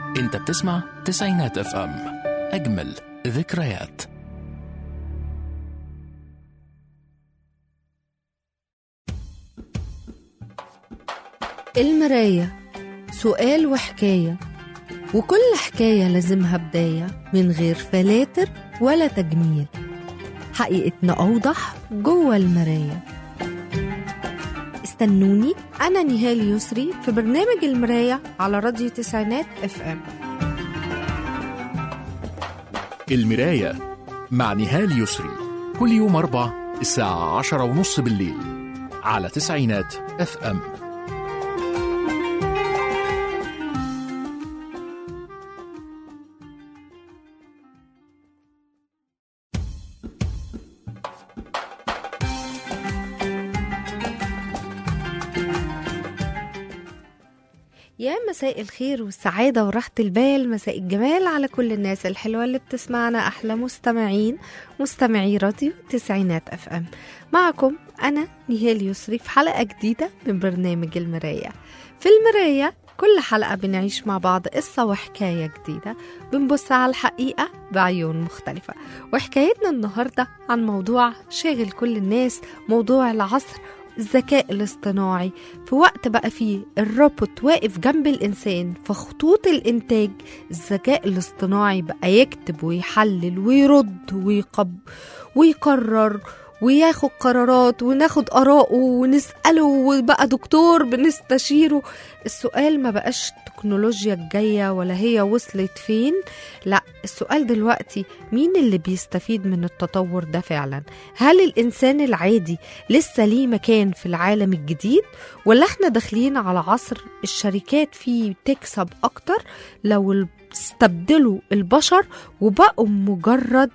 انت بتسمع تسعينات اف ام اجمل ذكريات المراية سؤال وحكاية وكل حكاية لازمها بداية من غير فلاتر ولا تجميل حقيقتنا أوضح جوه المراية استنوني أنا نهال يسري في برنامج المراية على راديو تسعينات اف ام المراية مع نهال يسري كل يوم أربع الساعة عشرة ونص بالليل على تسعينات اف ام يا مساء الخير والسعادة وراحة البال مساء الجمال على كل الناس الحلوة اللي بتسمعنا أحلى مستمعين مستمعي راديو تسعينات أف أم معكم أنا نهال يسري في حلقة جديدة من برنامج المراية في المراية كل حلقة بنعيش مع بعض قصة وحكاية جديدة بنبص على الحقيقة بعيون مختلفة وحكايتنا النهاردة عن موضوع شاغل كل الناس موضوع العصر الذكاء الاصطناعي في وقت بقى فيه الروبوت واقف جنب الإنسان في خطوط الإنتاج الذكاء الاصطناعي بقى يكتب ويحلل ويرد ويقب ويقرر وياخد قرارات وناخد آراءه ونسأله وبقى دكتور بنستشيره السؤال ما بقاش التكنولوجيا الجاية ولا هي وصلت فين لا السؤال دلوقتي مين اللي بيستفيد من التطور ده فعلا هل الإنسان العادي لسه ليه مكان في العالم الجديد ولا احنا داخلين على عصر الشركات فيه تكسب أكتر لو استبدلوا البشر وبقوا مجرد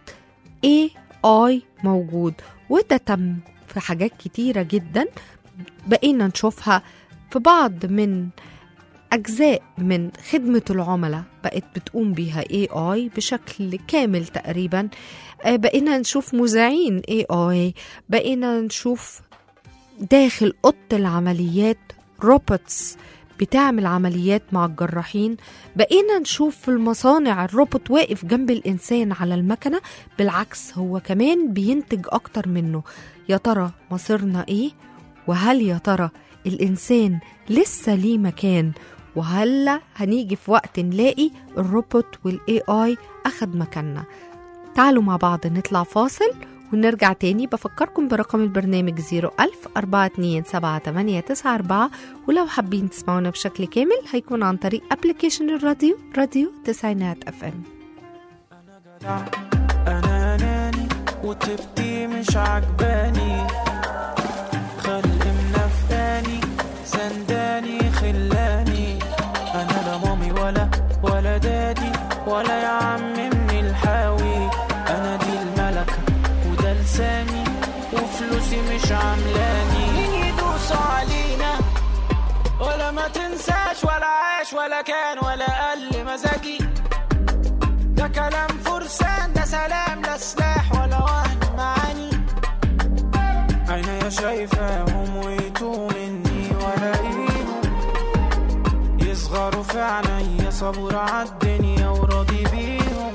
AI موجود وده تم في حاجات كتيرة جدا بقينا نشوفها في بعض من أجزاء من خدمة العملاء بقت بتقوم بيها AI بشكل كامل تقريبا آه، بقينا نشوف مذيعين AI بقينا نشوف داخل أوضة العمليات روبوتس بتعمل عمليات مع الجراحين بقينا نشوف في المصانع الروبوت واقف جنب الإنسان على المكنة بالعكس هو كمان بينتج أكتر منه يا ترى مصيرنا إيه وهل يا ترى الإنسان لسه ليه مكان وهلا هنيجي في وقت نلاقي الروبوت والاي اي اخد مكاننا تعالوا مع بعض نطلع فاصل ونرجع تاني بفكركم برقم البرنامج 01000 427 ولو حابين تسمعونا بشكل كامل هيكون عن طريق ابلكيشن الراديو راديو تسعينات اف ام انا اناني وطيبتي مش عجباني خلق منفاني سنداني خلاني انا لا مامي ولا ولا دادي ولا يا عم من الحاوي انا دي الملكة وده لساني وفلوسي مش عاملاني مين يدوس علينا ولا ما تنساش ولا عاش ولا كان ولا قل مزاجي ده كلام فرسان ده سلام لا سلاح ولا وهم معاني عينيا شايفاهم ويتوه مني ولاقيهم يصغروا في عينيا صبور عالدنيا وراضي بيهم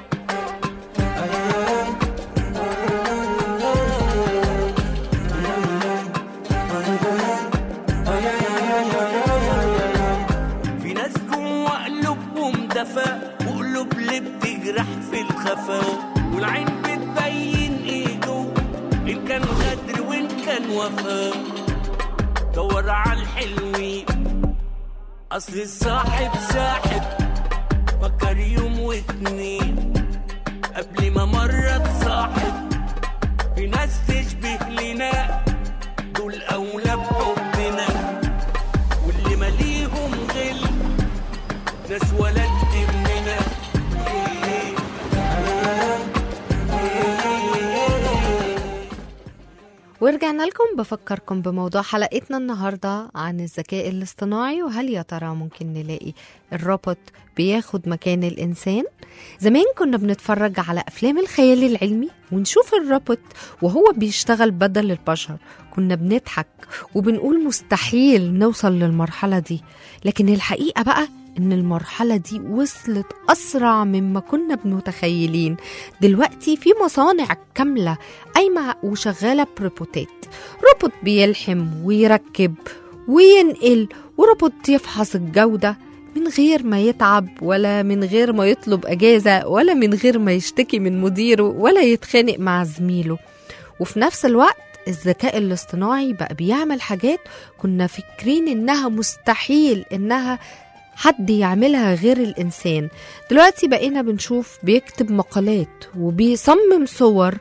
أيام في ناس جوا قلوبهم دفا وقلوب اللي بتجرح في الخفا والعين بتبين ايه جوه ان كان غدر وان كان وفا دور على الحلوين اصل الصاحب ساحب فكر يوم واتنين قبل ما مرة تصاحب في ناس تشبه لنا دول اولى بحبنا واللي ماليهم غل ناس ولدت مننا ورجعنا لكم بفكركم بموضوع حلقتنا النهاردة عن الذكاء الاصطناعي وهل يا ترى ممكن نلاقي الروبوت بياخد مكان الإنسان زمان كنا بنتفرج على أفلام الخيال العلمي ونشوف الروبوت وهو بيشتغل بدل البشر كنا بنضحك وبنقول مستحيل نوصل للمرحلة دي لكن الحقيقة بقى إن المرحلة دي وصلت أسرع مما كنا بنتخيلين دلوقتي في مصانع كاملة قايمة وشغالة بروبوتات روبوت بيلحم ويركب وينقل وروبوت يفحص الجودة من غير ما يتعب ولا من غير ما يطلب أجازة ولا من غير ما يشتكي من مديره ولا يتخانق مع زميله وفي نفس الوقت الذكاء الاصطناعي بقى بيعمل حاجات كنا فاكرين إنها مستحيل إنها حد يعملها غير الإنسان دلوقتي بقينا بنشوف بيكتب مقالات وبيصمم صور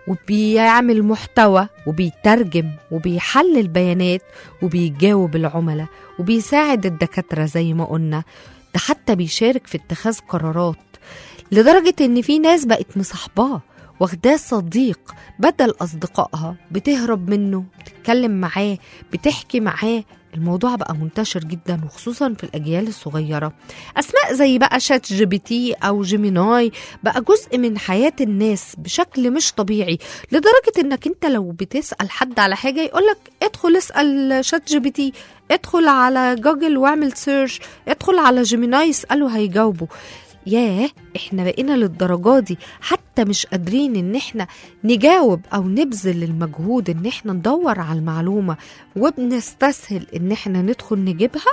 وبيعمل محتوى وبيترجم وبيحلل بيانات وبيجاوب العملاء وبيساعد الدكاترة زي ما قلنا ده حتى بيشارك في اتخاذ قرارات لدرجة إن في ناس بقت مصاحباه واخداه صديق بدل أصدقائها بتهرب منه بتتكلم معاه بتحكي معاه الموضوع بقى منتشر جدا وخصوصا في الأجيال الصغيرة أسماء زي بقى شات جي بي تي أو جيميناي بقى جزء من حياة الناس بشكل مش طبيعي لدرجة إنك أنت لو بتسأل حد على حاجة يقولك ادخل اسأل شات جي بي تي ادخل على جوجل واعمل سيرش ادخل على جيميناي اسأله هيجاوبه ياه احنا بقينا للدرجة دي حتى مش قادرين ان احنا نجاوب او نبذل المجهود ان احنا ندور على المعلومة وبنستسهل ان احنا ندخل نجيبها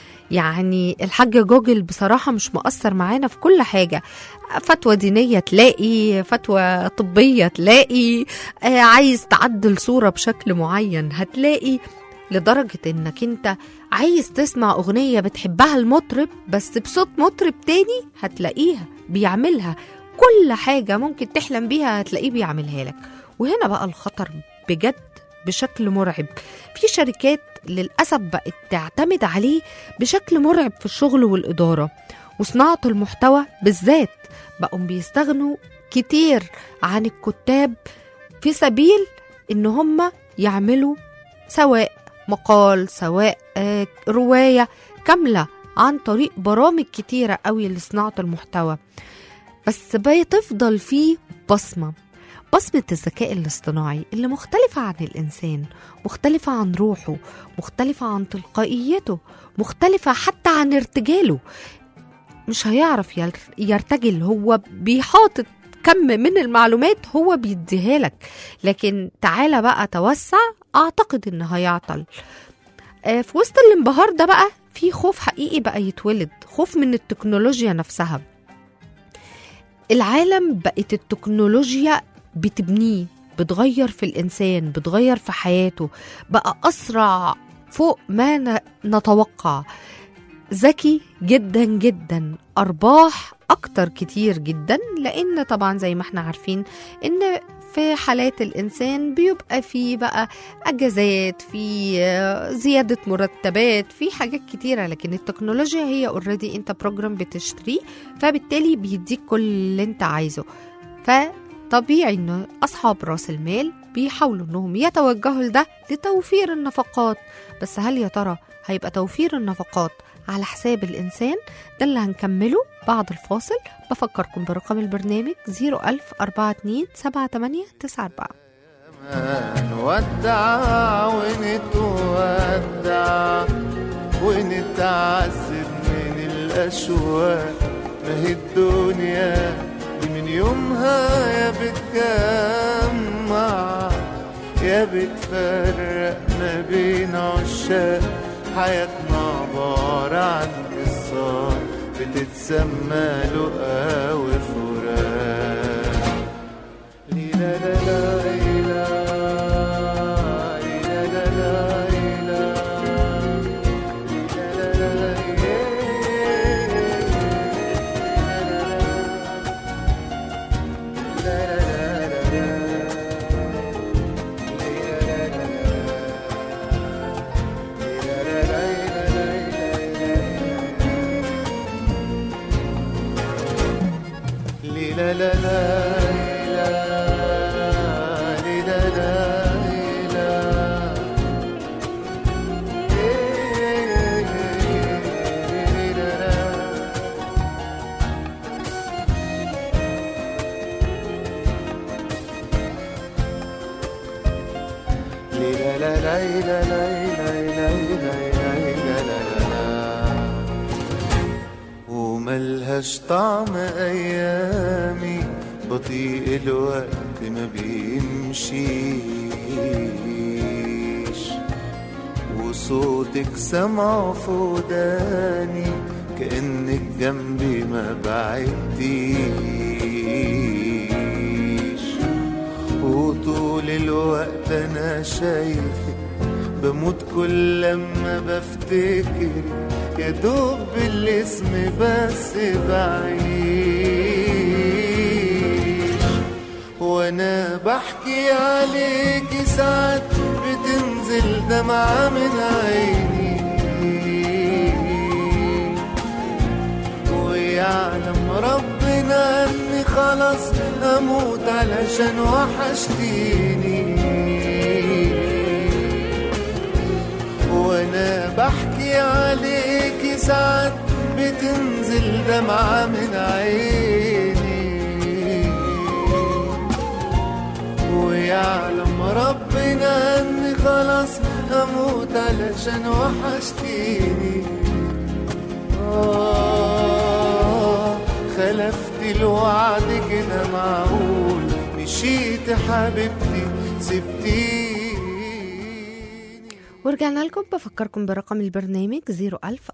يعني الحاج جوجل بصراحة مش مؤثر معانا في كل حاجة فتوى دينية تلاقي فتوى طبية تلاقي آه عايز تعدل صورة بشكل معين هتلاقي لدرجة انك انت عايز تسمع اغنية بتحبها المطرب بس بصوت مطرب تاني هتلاقيها بيعملها كل حاجة ممكن تحلم بيها هتلاقيه بيعملها لك وهنا بقى الخطر بجد بشكل مرعب في شركات للأسف بقت تعتمد عليه بشكل مرعب في الشغل والإدارة وصناعة المحتوى بالذات بقوا بيستغنوا كتير عن الكتاب في سبيل إن هم يعملوا سواء مقال سواء آه، رواية كاملة عن طريق برامج كتيرة قوي لصناعة المحتوى بس بتفضل فيه بصمة بصمة الذكاء الاصطناعي اللي مختلفة عن الإنسان مختلفة عن روحه مختلفة عن تلقائيته مختلفة حتى عن ارتجاله مش هيعرف ير- يرتجل هو بيحاطط كم من المعلومات هو بيديها لك لكن تعالى بقى توسع اعتقد ان هيعطل آه، في وسط الانبهار ده بقى في خوف حقيقي بقى يتولد خوف من التكنولوجيا نفسها العالم بقت التكنولوجيا بتبنيه بتغير في الإنسان بتغير في حياته بقى أسرع فوق ما ن- نتوقع ذكي جدا جدا أرباح أكتر كتير جدا لأن طبعا زي ما احنا عارفين إن في حالات الإنسان بيبقى في بقى أجازات في آه، زيادة مرتبات في حاجات كتيرة لكن التكنولوجيا هي اوريدي انت بروجرام بتشتريه فبالتالي بيديك كل اللي انت عايزه فطبيعي ان اصحاب راس المال بيحاولوا انهم يتوجهوا لده لتوفير النفقات بس هل يا ترى هيبقى توفير النفقات على حساب الإنسان ده اللي هنكمله بعد الفاصل بفكركم برقم البرنامج 01000 42 78 94 نودع ونتودع ونتعذب من الأشواق ما هي الدنيا دي من يومها يا بتجمع يا بتفرق ما بين عشاق حياتنا عبارة عن قصة بتتسمى لقا وفراق ليلا لا لا ليلا ليلا لا لا ليلا ليلا لا لا ليلا لا لا ملهاش طعم أيامي بطيء الوقت ما بيمشيش وصوتك سمعه في وداني كأنك جنبي ما بعدتيش وطول الوقت أنا شايفك بموت كل لما بفتكر يا دوب بالاسم بس بعيش وانا بحكي عليك ساعات بتنزل دمعة من عيني ويعلم ربنا اني خلاص اموت علشان وحشتيني وانا بحكي عليك ساعات بتنزل دمعة من عيني ويعلم ربنا اني خلاص هموت علشان وحشتيني آه خلفت الوعد كده معقول مشيت حبيبتي سبتيني ورجعنا لكم بفكركم برقم البرنامج 01000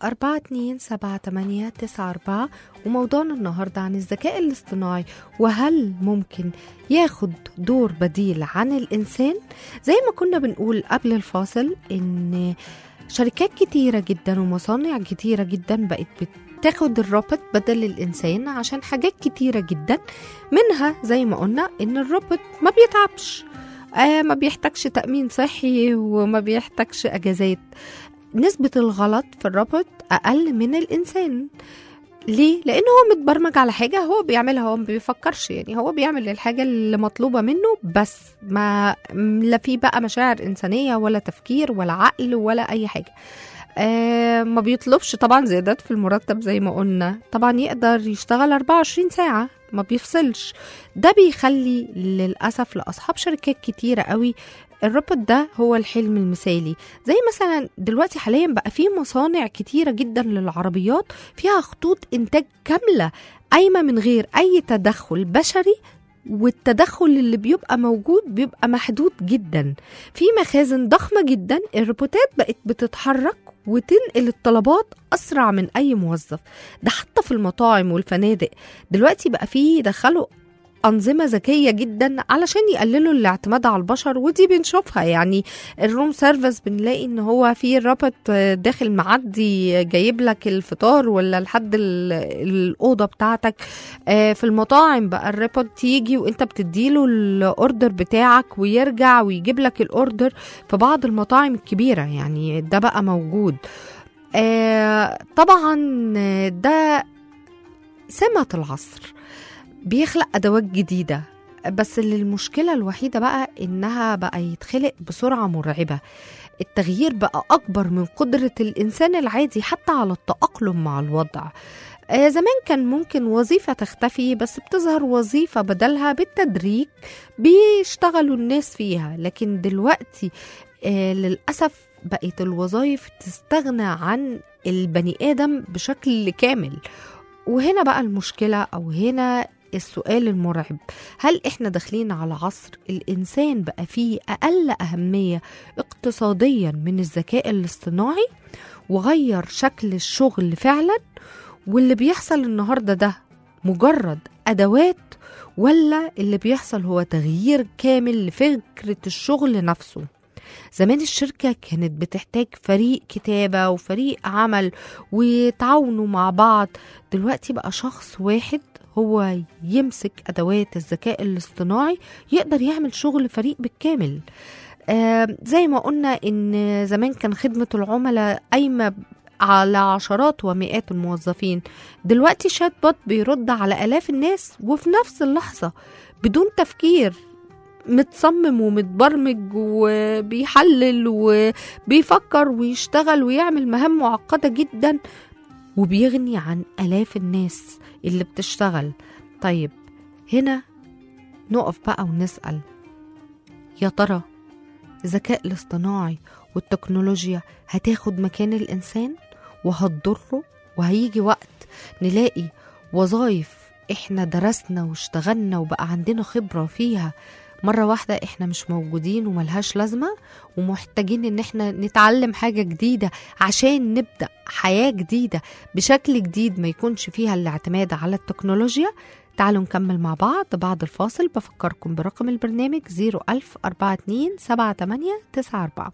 427 وموضوعنا النهاردة عن الذكاء الاصطناعي وهل ممكن ياخد دور بديل عن الإنسان زي ما كنا بنقول قبل الفاصل إن شركات كتيرة جدا ومصانع كتيرة جدا بقت بتاخد الروبوت بدل الإنسان عشان حاجات كتيرة جدا منها زي ما قلنا إن الروبوت ما بيتعبش آه ما بيحتاجش تأمين صحي وما بيحتاجش أجازات نسبة الغلط في الروبوت أقل من الإنسان ليه؟ لأنه هو متبرمج على حاجة هو بيعملها هو ما بيفكرش يعني هو بيعمل الحاجة اللي مطلوبة منه بس ما لا في بقى مشاعر إنسانية ولا تفكير ولا عقل ولا أي حاجة آه ما بيطلبش طبعا زيادات في المرتب زي ما قلنا طبعا يقدر يشتغل 24 ساعة ما بيفصلش ده بيخلي للأسف لأصحاب شركات كتيرة قوي الروبوت ده هو الحلم المثالي زي مثلا دلوقتي حاليا بقى في مصانع كتيرة جدا للعربيات فيها خطوط إنتاج كاملة قايمة من غير أي تدخل بشري والتدخل اللي بيبقى موجود بيبقى محدود جدا في مخازن ضخمة جدا الروبوتات بقت بتتحرك وتنقل الطلبات أسرع من أي موظف ده حتى في المطاعم والفنادق دلوقتي بقى فيه دخلوا أنظمة ذكية جدا علشان يقللوا الاعتماد على البشر ودي بنشوفها يعني الروم سيرفيس بنلاقي ان هو في روبوت داخل معدي جايب لك الفطار ولا لحد ال- الأوضة بتاعتك آه، في المطاعم بقى الروبوت يجي وانت بتديله الاوردر بتاعك ويرجع ويجيب لك الاوردر في بعض المطاعم الكبيرة يعني ده بقى موجود آه، طبعا ده سمة العصر بيخلق ادوات جديده بس اللي المشكله الوحيده بقى انها بقى يتخلق بسرعه مرعبه التغيير بقى اكبر من قدره الانسان العادي حتى على التاقلم مع الوضع آه زمان كان ممكن وظيفة تختفي بس بتظهر وظيفة بدلها بالتدريج بيشتغلوا الناس فيها لكن دلوقتي آه للأسف بقت الوظائف تستغنى عن البني آدم بشكل كامل وهنا بقى المشكلة أو هنا السؤال المرعب هل احنا داخلين على عصر الانسان بقى فيه اقل اهميه اقتصاديا من الذكاء الاصطناعي وغير شكل الشغل فعلا واللي بيحصل النهارده ده مجرد ادوات ولا اللي بيحصل هو تغيير كامل لفكره الشغل نفسه زمان الشركة كانت بتحتاج فريق كتابة وفريق عمل ويتعاونوا مع بعض دلوقتي بقى شخص واحد هو يمسك أدوات الذكاء الاصطناعي يقدر يعمل شغل فريق بالكامل آه زي ما قلنا إن زمان كان خدمة العملاء قايمة على عشرات ومئات الموظفين دلوقتي شات بوت بيرد على آلاف الناس وفي نفس اللحظة بدون تفكير متصمم ومتبرمج وبيحلل وبيفكر ويشتغل ويعمل مهام معقدة جدا وبيغني عن آلاف الناس اللي بتشتغل طيب هنا نقف بقى ونسأل يا ترى الذكاء الاصطناعي والتكنولوجيا هتاخد مكان الإنسان وهتضره وهيجي وقت نلاقي وظائف احنا درسنا واشتغلنا وبقى عندنا خبرة فيها مرة واحدة احنا مش موجودين وملهاش لازمة ومحتاجين ان احنا نتعلم حاجة جديدة عشان نبدأ حياة جديدة بشكل جديد ما يكونش فيها الاعتماد على التكنولوجيا تعالوا نكمل مع بعض بعد الفاصل بفكركم برقم البرنامج 01042 7894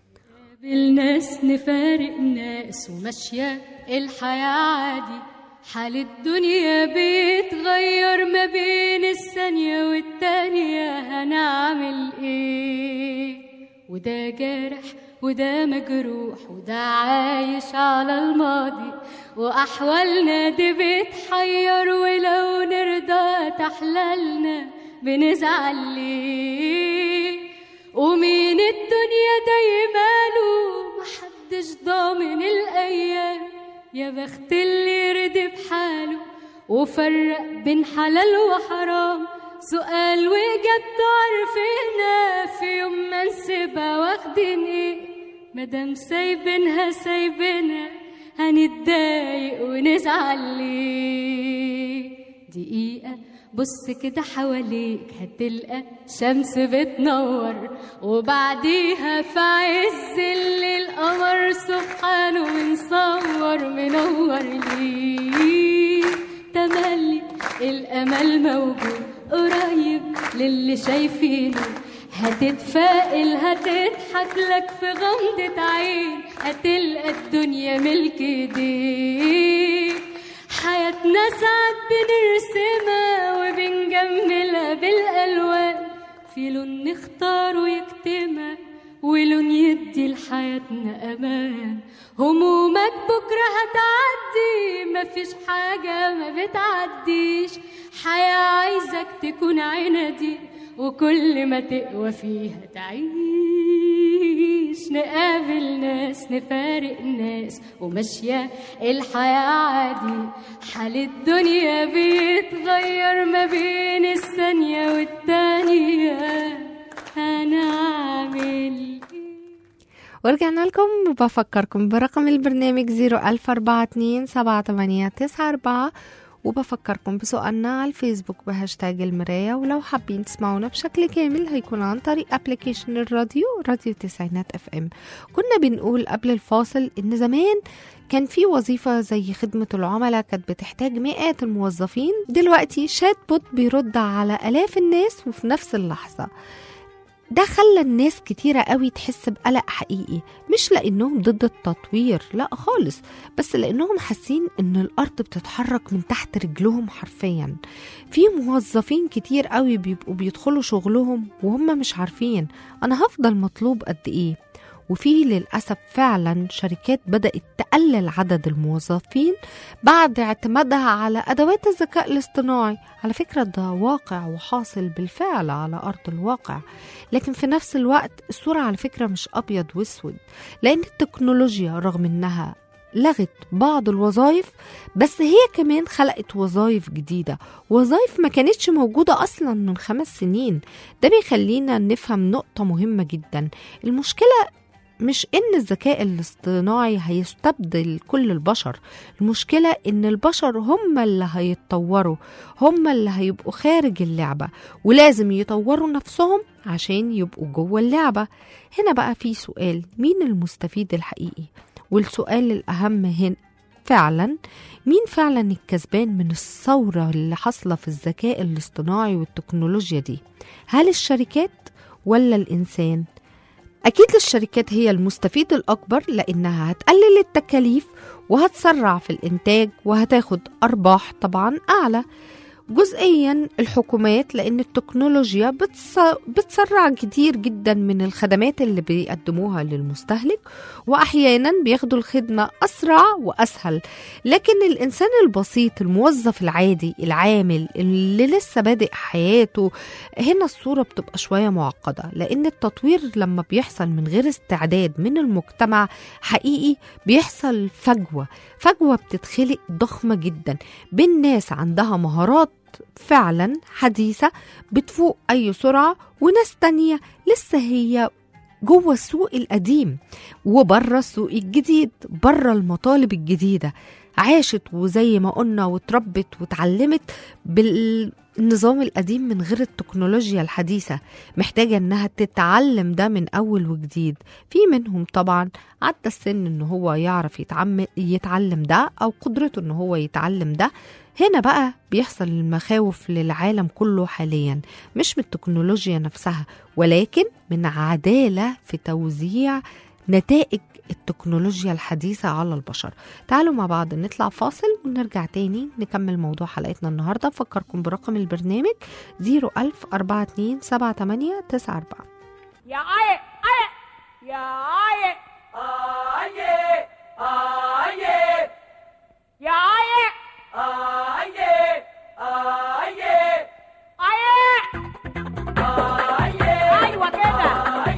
بالناس نفارق ناس وماشية الحياة عادي حال الدنيا بيتغير ما بين الثانية والتانية هنعمل ايه وده جارح وده مجروح وده عايش على الماضي وأحوالنا دي بتحير ولو نرضى تحلالنا بنزعل ليه ومين الدنيا دايماله محدش ضامن الأيام يا بخت اللي يرضي بحاله وفرق بين حلال وحرام سؤال وإجابته عارفينها في يوم ما نسيبها واخدين ايه مادام سايبينها سايبينها هنتضايق ونزعل ليه دقيقة بص كده حواليك هتلقى شمس بتنور وبعديها في عز الليل قمر سبحانه منصور منور ليه تملي الامل موجود قريب للي شايفينه هتتفائل هتضحك لك في غمضة عين هتلقى الدنيا ملك ايديك حياتنا ساعات بنرسمها وبنجملها بالألوان في لون نختاره يكتمها ولون يدي لحياتنا أمان همومك بكرة هتعدي مفيش حاجة ما بتعديش حياة عايزك تكون عنادي وكل ما تقوى فيها تعيش نقابل ناس نفارق ناس وماشية الحياة عادي حال الدنيا بيتغير ما بين الثانية والتانية هنعمل ورجعنا لكم بفكركم برقم البرنامج 00427 وبفكركم بسؤالنا على الفيسبوك بهاشتاج المراية ولو حابين تسمعونا بشكل كامل هيكون عن طريق ابلكيشن الراديو راديو تسعينات اف ام كنا بنقول قبل الفاصل ان زمان كان في وظيفة زي خدمة العملاء كانت بتحتاج مئات الموظفين دلوقتي شات بوت بيرد على آلاف الناس وفي نفس اللحظة ده خلى الناس كتيرة قوي تحس بقلق حقيقي مش لأنهم ضد التطوير لا خالص بس لأنهم حاسين إن الأرض بتتحرك من تحت رجلهم حرفيا في موظفين كتير قوي بيبقوا بيدخلوا شغلهم وهم مش عارفين أنا هفضل مطلوب قد إيه وفي للأسف فعلا شركات بدأت تقلل عدد الموظفين بعد اعتمادها على أدوات الذكاء الاصطناعي على فكرة ده واقع وحاصل بالفعل على أرض الواقع لكن في نفس الوقت الصورة على فكرة مش أبيض واسود لأن التكنولوجيا رغم إنها لغت بعض الوظائف بس هي كمان خلقت وظائف جديدة وظائف ما كانتش موجودة أصلا من خمس سنين ده بيخلينا نفهم نقطة مهمة جدا المشكلة مش ان الذكاء الاصطناعي هيستبدل كل البشر المشكلة ان البشر هم اللي هيتطوروا هم اللي هيبقوا خارج اللعبة ولازم يطوروا نفسهم عشان يبقوا جوه اللعبة هنا بقى في سؤال مين المستفيد الحقيقي والسؤال الأهم هنا فعلا مين فعلا الكسبان من الثورة اللي حاصلة في الذكاء الاصطناعي والتكنولوجيا دي هل الشركات ولا الإنسان؟ أكيد الشركات هي المستفيد الأكبر لأنها هتقلل التكاليف وهتسرع في الإنتاج وهتاخد أرباح طبعا أعلى جزئيا الحكومات لأن التكنولوجيا بتص... بتسرع كتير جدا من الخدمات اللي بيقدموها للمستهلك وأحيانا بياخدوا الخدمة أسرع وأسهل لكن الإنسان البسيط الموظف العادي العامل اللي لسه بادئ حياته هنا الصورة بتبقى شوية معقدة لأن التطوير لما بيحصل من غير استعداد من المجتمع حقيقي بيحصل فجوة فجوة بتتخلق ضخمة جدا بين ناس عندها مهارات فعلا حديثة بتفوق أي سرعة وناس تانية لسه هي جوه السوق القديم وبره السوق الجديد بره المطالب الجديدة عاشت وزي ما قلنا واتربت واتعلمت بالنظام القديم من غير التكنولوجيا الحديثة محتاجة انها تتعلم ده من اول وجديد في منهم طبعا عدى السن ان هو يعرف يتعم- يتعلم ده او قدرته ان هو يتعلم ده هنا بقى بيحصل المخاوف للعالم كله حاليا مش من التكنولوجيا نفسها ولكن من عدالة في توزيع نتائج التكنولوجيا الحديثة على البشر تعالوا مع بعض نطلع فاصل ونرجع تاني نكمل موضوع حلقتنا النهاردة فكركم برقم البرنامج 01000 42 78 94 يا آية آية يا آية آية آية يا آية آية آية آية أيوة كده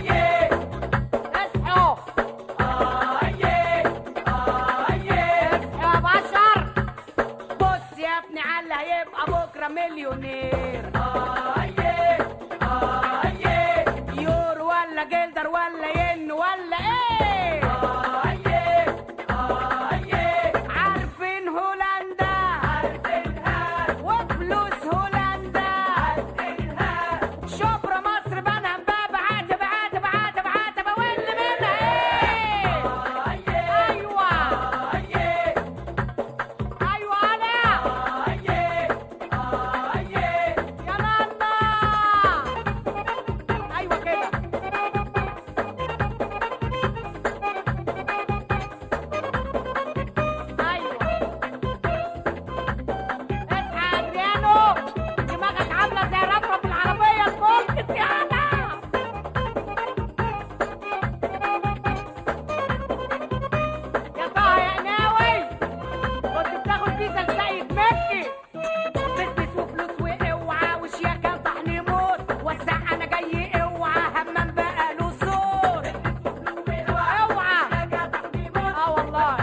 اصحوا اصحوا يا بشر بص يا ابني على هيبقى بكرة مليونير يورو ولا جلدر ولا ين ولا ايه عارفين هولندا وفلوس هولندا شبرا مصر بنها امبابة عاتب عاتب عاتب عاتب واللي منها ايه ايوه ايوه انا يا نانا ايوه كده ايوه اصحى ادريانو دماغك عامله زي رفرف العربيه الفولكس يا انا يا طه يا قناوي كنت بتاخد فيزا لسيد مكي بزنس وفلوس واوعى وشياكه طحن موت وسع انا جاي اوعى همام بقى له صوت اوعى اه والله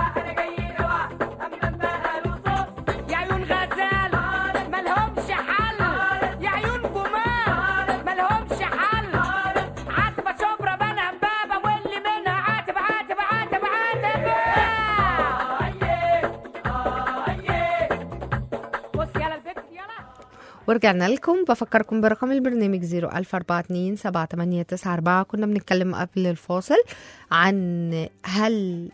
يا عيون غزال ملهمش حل يا عيون جمال ملهمش حل عاتبة شبرا بنها امبابة واللي منها عاتب عاتب عاتب عاتب بص يلا البيت يلا ورجعنا لكم بفكركم برقم البرنامج 01042 7894 كنا بنتكلم قبل الفاصل عن هل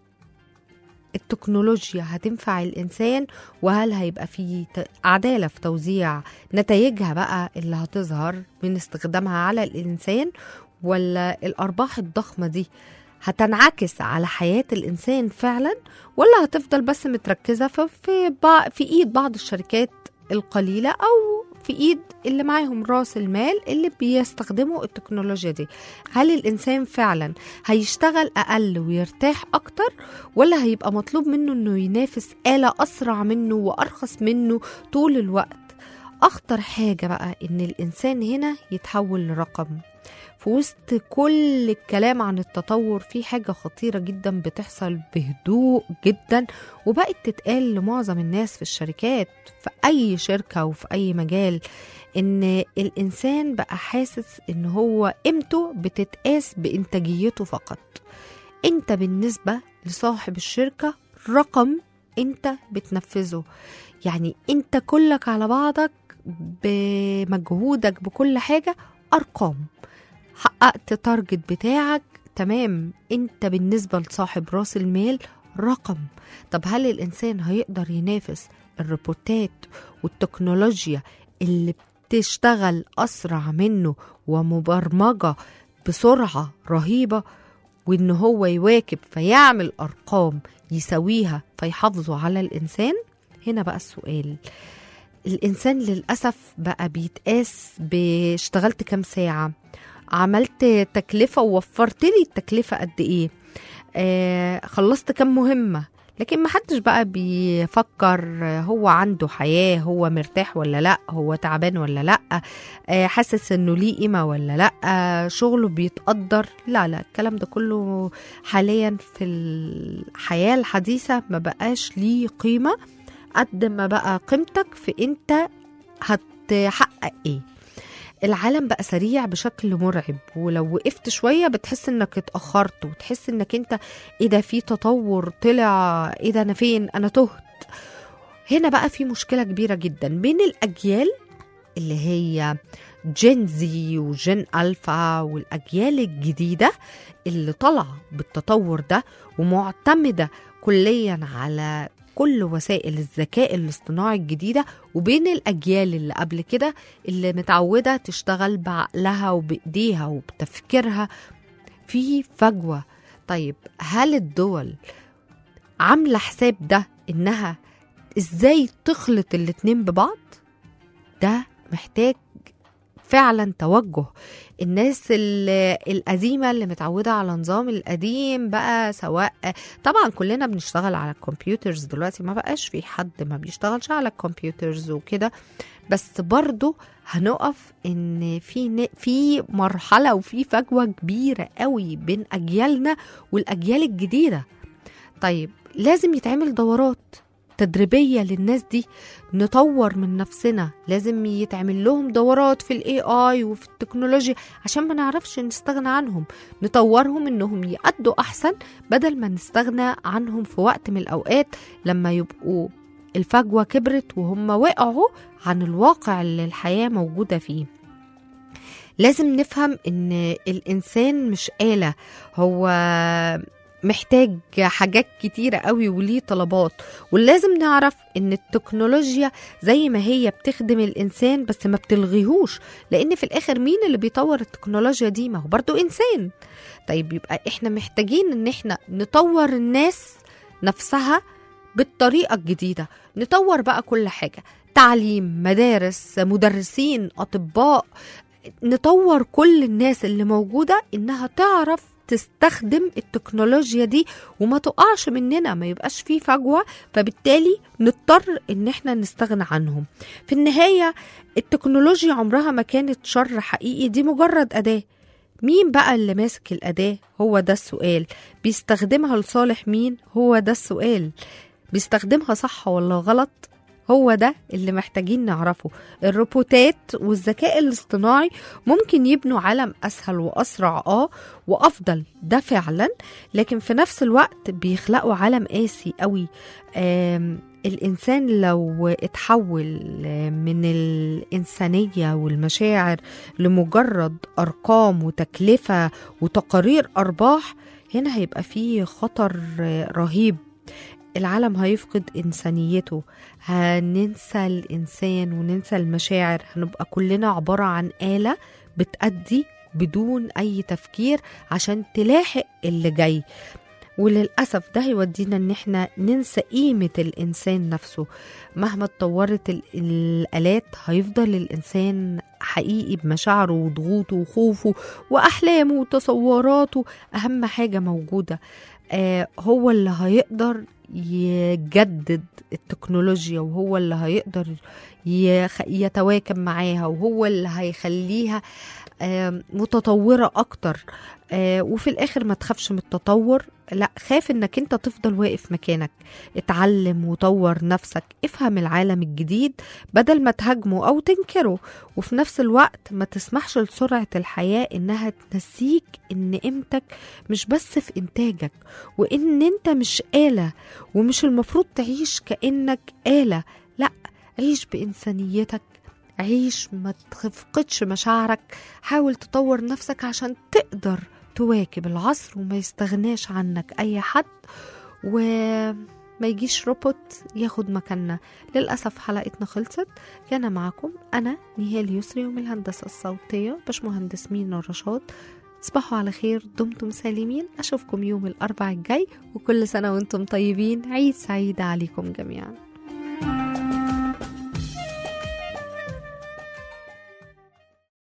التكنولوجيا هتنفع الإنسان وهل هيبقى في ت- عدالة في توزيع نتائجها بقى اللي هتظهر من استخدامها على الإنسان ولا الأرباح الضخمة دي هتنعكس على حياة الإنسان فعلا ولا هتفضل بس متركزة في في, بع- في إيد بعض الشركات القليلة أو في إيد اللي معاهم راس المال اللي بيستخدموا التكنولوجيا دي هل الإنسان فعلا هيشتغل أقل ويرتاح أكتر ولا هيبقى مطلوب منه إنه ينافس آلة أسرع منه وأرخص منه طول الوقت أخطر حاجة بقى إن الإنسان هنا يتحول لرقم في وسط كل الكلام عن التطور في حاجة خطيرة جدا بتحصل بهدوء جدا وبقت تتقال لمعظم الناس في الشركات في أي شركة وفي أي مجال إن الإنسان بقى حاسس إن هو قيمته بتتقاس بإنتاجيته فقط أنت بالنسبة لصاحب الشركة رقم أنت بتنفذه يعني أنت كلك على بعضك بمجهودك بكل حاجة أرقام حققت تارجت بتاعك تمام انت بالنسبة لصاحب راس المال رقم طب هل الإنسان هيقدر ينافس الروبوتات والتكنولوجيا اللي بتشتغل أسرع منه ومبرمجة بسرعة رهيبة وإن هو يواكب فيعمل أرقام يساويها فيحافظوا على الإنسان هنا بقى السؤال الإنسان للأسف بقى بيتقاس باشتغلت كام ساعة عملت تكلفة ووفرت لي التكلفة قد إيه آه خلصت كام مهمة لكن محدش بقى بيفكر هو عنده حياة هو مرتاح ولا لا هو تعبان ولا لا آه حاسس انه ليه قيمة ولا لا شغله بيتقدر لا لا الكلام ده كله حاليا في الحياة الحديثة ما بقاش ليه قيمة قد ما بقى قيمتك في انت هتحقق ايه العالم بقى سريع بشكل مرعب ولو وقفت شويه بتحس انك اتاخرت وتحس انك انت ايه ده في تطور طلع ايه ده انا فين انا تهت هنا بقى في مشكله كبيره جدا بين الاجيال اللي هي جين زي وجين الفا والاجيال الجديده اللي طالعه بالتطور ده ومعتمده كليا على كل وسائل الذكاء الاصطناعي الجديده وبين الاجيال اللي قبل كده اللي متعوده تشتغل بعقلها وبايديها وبتفكيرها في فجوه طيب هل الدول عامله حساب ده انها ازاي تخلط الاتنين ببعض ده محتاج فعلا توجه الناس ال- القديمه اللي متعوده على نظام القديم بقى سواء طبعا كلنا بنشتغل على الكمبيوترز دلوقتي ما بقاش في حد ما بيشتغلش على الكمبيوترز وكده بس برضو هنقف ان في ن- في مرحله وفي فجوه كبيره قوي بين اجيالنا والاجيال الجديده طيب لازم يتعمل دورات تدريبيه للناس دي نطور من نفسنا لازم يتعمل لهم دورات في الاي اي وفي التكنولوجيا عشان ما نعرفش نستغنى عنهم نطورهم انهم يأدوا احسن بدل ما نستغنى عنهم في وقت من الاوقات لما يبقوا الفجوة كبرت وهم وقعوا عن الواقع اللي الحياة موجودة فيه لازم نفهم ان الانسان مش آلة هو محتاج حاجات كتيرة قوي وليه طلبات ولازم نعرف ان التكنولوجيا زي ما هي بتخدم الانسان بس ما بتلغيهوش لان في الاخر مين اللي بيطور التكنولوجيا دي ما هو برضو انسان طيب يبقى احنا محتاجين ان احنا نطور الناس نفسها بالطريقة الجديدة نطور بقى كل حاجة تعليم مدارس مدرسين أطباء نطور كل الناس اللي موجودة إنها تعرف تستخدم التكنولوجيا دي وما تقعش مننا ما يبقاش فيه فجوة فبالتالي نضطر ان احنا نستغنى عنهم في النهاية التكنولوجيا عمرها ما كانت شر حقيقي دي مجرد أداة مين بقى اللي ماسك الأداة هو ده السؤال بيستخدمها لصالح مين هو ده السؤال بيستخدمها صح ولا غلط هو ده اللي محتاجين نعرفه الروبوتات والذكاء الاصطناعي ممكن يبنوا عالم اسهل واسرع اه وافضل ده فعلا لكن في نفس الوقت بيخلقوا عالم قاسي قوي آم، الانسان لو اتحول من الانسانيه والمشاعر لمجرد ارقام وتكلفه وتقارير ارباح هنا هيبقى فيه خطر آه، رهيب العالم هيفقد إنسانيته هننسى الإنسان وننسى المشاعر هنبقى كلنا عبارة عن آلة بتأدي بدون أي تفكير عشان تلاحق اللي جاي وللأسف ده هيودينا إن إحنا ننسى قيمة الإنسان نفسه مهما اتطورت ال- الآلات هيفضل الإنسان حقيقي بمشاعره وضغوطه وخوفه وأحلامه وتصوراته أهم حاجة موجودة آه هو اللي هيقدر يجدد التكنولوجيا وهو اللي هيقدر يخ- يتواكب معاها وهو اللي هيخليها آم، متطورة أكتر آه، وفي الآخر ما تخافش من التطور لا خاف انك انت تفضل واقف مكانك اتعلم وطور نفسك افهم العالم الجديد بدل ما تهاجمه او تنكره وفي نفس الوقت ما تسمحش لسرعة الحياة انها تنسيك ان قيمتك مش بس في انتاجك وان انت مش آلة ومش المفروض تعيش كأنك آلة لا عيش بإنسانيتك عيش ما تفقدش مشاعرك حاول تطور نفسك عشان تقدر تواكب العصر وما يستغناش عنك أي حد وما يجيش روبوت ياخد مكاننا للأسف حلقتنا خلصت كان معكم أنا نهال يسري ومن الهندسة الصوتية باشمهندس مينا رشاد تصبحوا على خير دمتم سالمين أشوفكم يوم الأربع الجاي وكل سنة وانتم طيبين عيد سعيد عليكم جميعاً